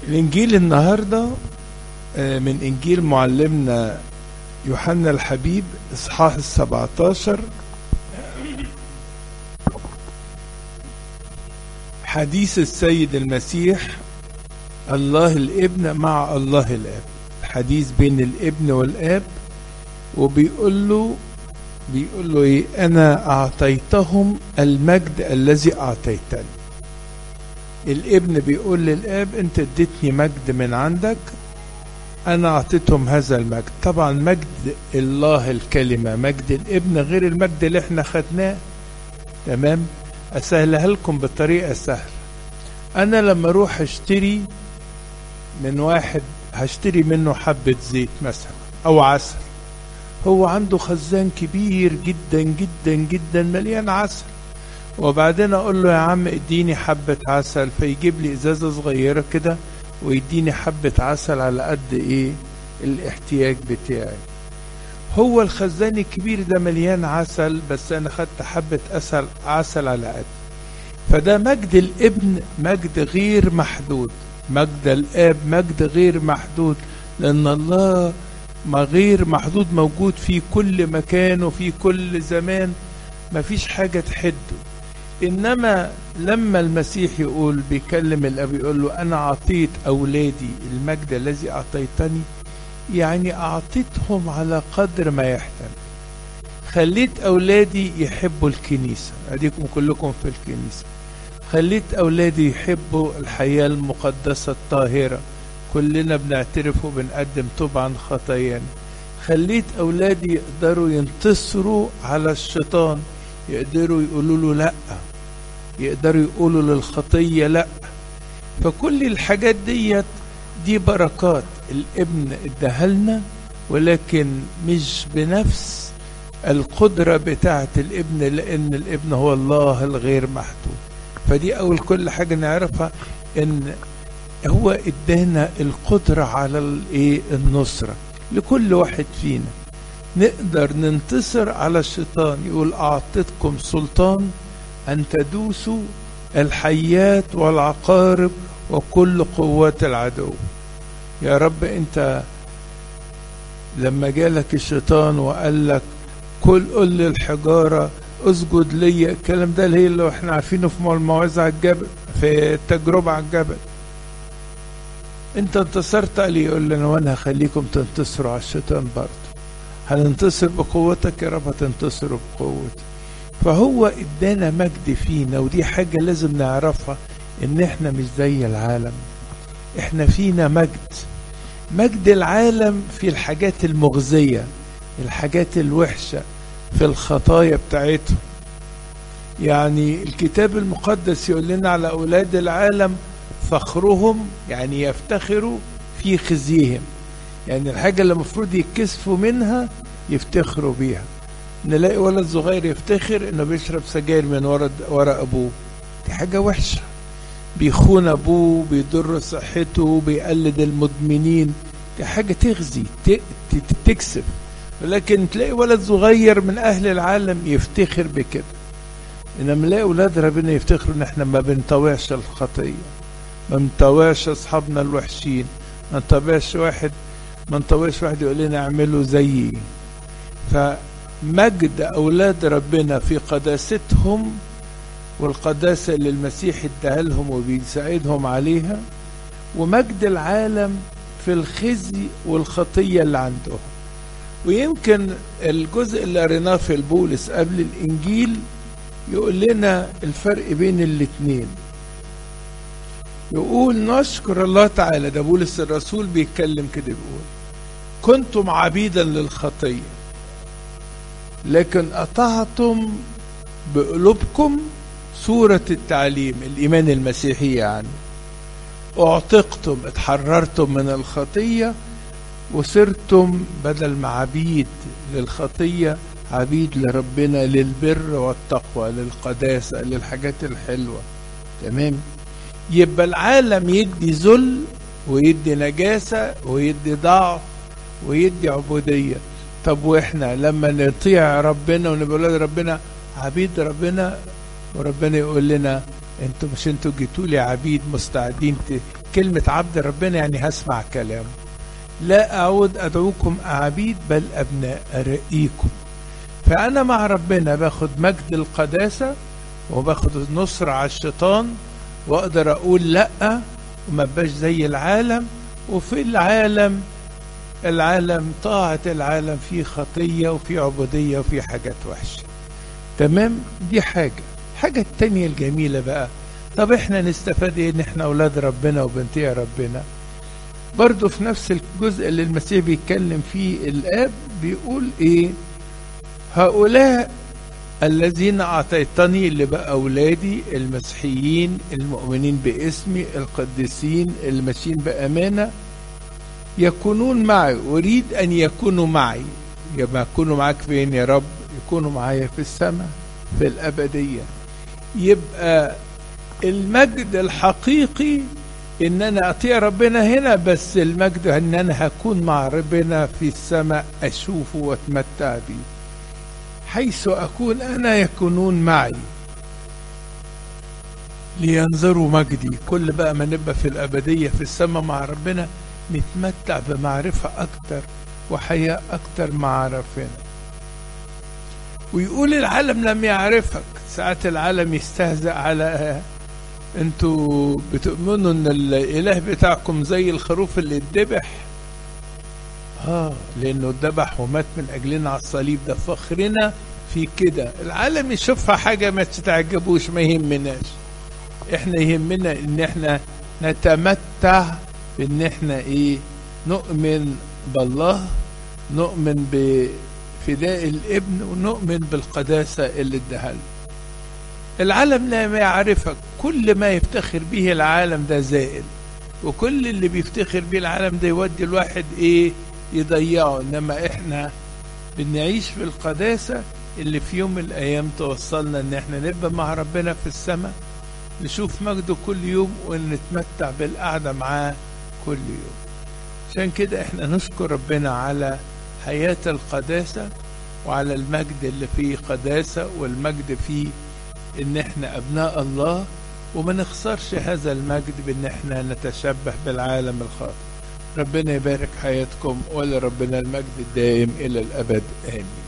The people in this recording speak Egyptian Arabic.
الإنجيل النهاردة آه، من إنجيل معلمنا يوحنا الحبيب إصحاح السبعتاشر حديث السيد المسيح الله الابن مع الله الاب حديث بين الابن والاب وبيقول له بيقول له ايه انا اعطيتهم المجد الذي اعطيتني الابن بيقول للاب انت اديتني مجد من عندك انا اعطيتهم هذا المجد طبعا مجد الله الكلمه مجد الابن غير المجد اللي احنا خدناه تمام اسهلها لكم بطريقه سهله انا لما اروح اشتري من واحد هشتري منه حبه زيت مثلا او عسل هو عنده خزان كبير جدا جدا جدا مليان عسل وبعدين اقول له يا عم اديني حبه عسل فيجيب لي ازازه صغيره كده ويديني حبه عسل على قد ايه الاحتياج بتاعي هو الخزان الكبير ده مليان عسل بس انا خدت حبه عسل عسل على قد فده مجد الابن مجد غير محدود مجد الاب مجد غير محدود لان الله ما غير محدود موجود في كل مكان وفي كل زمان ما فيش حاجة تحده إنما لما المسيح يقول بيكلم الأب يقول له أنا أعطيت أولادي المجد الذي أعطيتني يعني أعطيتهم على قدر ما يحتمل خليت أولادي يحبوا الكنيسة أديكم كلكم في الكنيسة خليت أولادي يحبوا الحياة المقدسة الطاهرة كلنا بنعترف وبنقدم توب عن خطايانا خليت أولادي يقدروا ينتصروا على الشيطان يقدروا يقولوا له لأ يقدروا يقولوا للخطية لأ فكل الحاجات ديت دي بركات الابن اداها ولكن مش بنفس القدرة بتاعة الابن لأن الابن هو الله الغير محدود فدي أول كل حاجة نعرفها إن هو ادانا القدرة على الايه النصرة لكل واحد فينا نقدر ننتصر على الشيطان يقول أعطيتكم سلطان أن تدوسوا الحيات والعقارب وكل قوات العدو يا رب أنت لما جالك الشيطان وقال لك كل قل للحجارة اسجد لي الكلام ده اللي هي اللي احنا عارفينه في الموعظة على الجبل في التجربة على الجبل انت انتصرت عليه يقول لنا وانا هخليكم تنتصروا على الشيطان برضه هننتصر بقوتك يا رب هتنتصروا بقوتي فهو ادانا مجد فينا ودي حاجة لازم نعرفها ان احنا مش زي العالم احنا فينا مجد مجد العالم في الحاجات المغزية الحاجات الوحشة في الخطايا بتاعتهم يعني الكتاب المقدس يقول لنا على أولاد العالم فخرهم يعني يفتخروا في خزيهم يعني الحاجة اللي المفروض يتكسفوا منها يفتخروا بيها نلاقي ولد صغير يفتخر انه بيشرب سجاير من ورا ورا ابوه دي حاجة وحشة بيخون ابوه بيضر صحته بيقلد المدمنين دي حاجة تغزي تكسب ولكن تلاقي ولد صغير من اهل العالم يفتخر بكده انما نلاقي اولاد ربنا يفتخروا ان احنا ما بنطوعش الخطيه ما نطوعش اصحابنا الوحشين ما نطوعش واحد ما نطوعش واحد يقول لنا اعملوا زيي فمجد اولاد ربنا في قداستهم والقداسه اللي المسيح اداها لهم وبيساعدهم عليها ومجد العالم في الخزي والخطيه اللي عندهم ويمكن الجزء اللي قريناه في البولس قبل الانجيل يقول لنا الفرق بين الاتنين يقول نشكر الله تعالى ده بولس الرسول بيتكلم كده بيقول كنتم عبيدا للخطية لكن قطعتم بقلوبكم صورة التعليم الإيمان المسيحي يعني اعتقتم اتحررتم من الخطية وصرتم بدل ما عبيد للخطية عبيد لربنا للبر والتقوى للقداسة للحاجات الحلوة تمام يبقى العالم يدي ذل ويدي نجاسة ويدي ضعف ويدي عبودية طب واحنا لما نطيع ربنا ونبقى ولاد ربنا عبيد ربنا وربنا يقول لنا انتوا مش انتوا جيتوا لي عبيد مستعدين كلمة عبد ربنا يعني هسمع كلامه لا أعود أدعوكم عبيد بل أبناء أرئيكم فأنا مع ربنا باخد مجد القداسة وباخد النصر على الشيطان وأقدر أقول لأ وما بقاش زي العالم وفي العالم العالم طاعة العالم فيه خطية وفيه عبودية وفيه حاجات وحشة تمام دي حاجة حاجة التانية الجميلة بقى طب احنا نستفاد ايه ان احنا اولاد ربنا وبنتي ربنا برضو في نفس الجزء اللي المسيح بيتكلم فيه الاب بيقول ايه هؤلاء الذين اعطيتني اللي بقى اولادي المسيحيين المؤمنين باسمي القديسين الماشيين بامانه يكونون معي اريد ان يكونوا معي يبقى يكونوا معاك فين يا رب يكونوا معايا في السماء في الابديه يبقى المجد الحقيقي ان انا اطيع ربنا هنا بس المجد ان انا هكون مع ربنا في السماء اشوفه واتمتع بيه حيث اكون انا يكونون معي لينظروا مجدي كل بقى ما نبقى في الابديه في السماء مع ربنا نتمتع بمعرفه اكتر وحياه اكتر مع ربنا ويقول العالم لم يعرفك ساعات العالم يستهزأ على انتوا بتؤمنوا ان الاله بتاعكم زي الخروف اللي اتذبح اه لانه اتذبح ومات من اجلنا على الصليب ده فخرنا في كده العالم يشوفها حاجه ما تتعجبوش ما يهمناش احنا يهمنا ان احنا نتمتع بان احنا ايه نؤمن بالله نؤمن بفداء الابن ونؤمن بالقداسه اللي اداها العالم لا يعرفك كل ما يفتخر به العالم ده زائل وكل اللي بيفتخر به العالم ده يودي الواحد ايه يضيعه انما احنا بنعيش في القداسة اللي في يوم من الايام توصلنا ان احنا نبقى مع ربنا في السماء نشوف مجده كل يوم ونتمتع بالقعدة معاه كل يوم عشان كده احنا نشكر ربنا على حياة القداسة وعلى المجد اللي فيه قداسة والمجد فيه ان احنا ابناء الله وما نخسرش هذا المجد بان احنا نتشبه بالعالم الخاطئ ربنا يبارك حياتكم ولربنا المجد الدائم الى الابد امين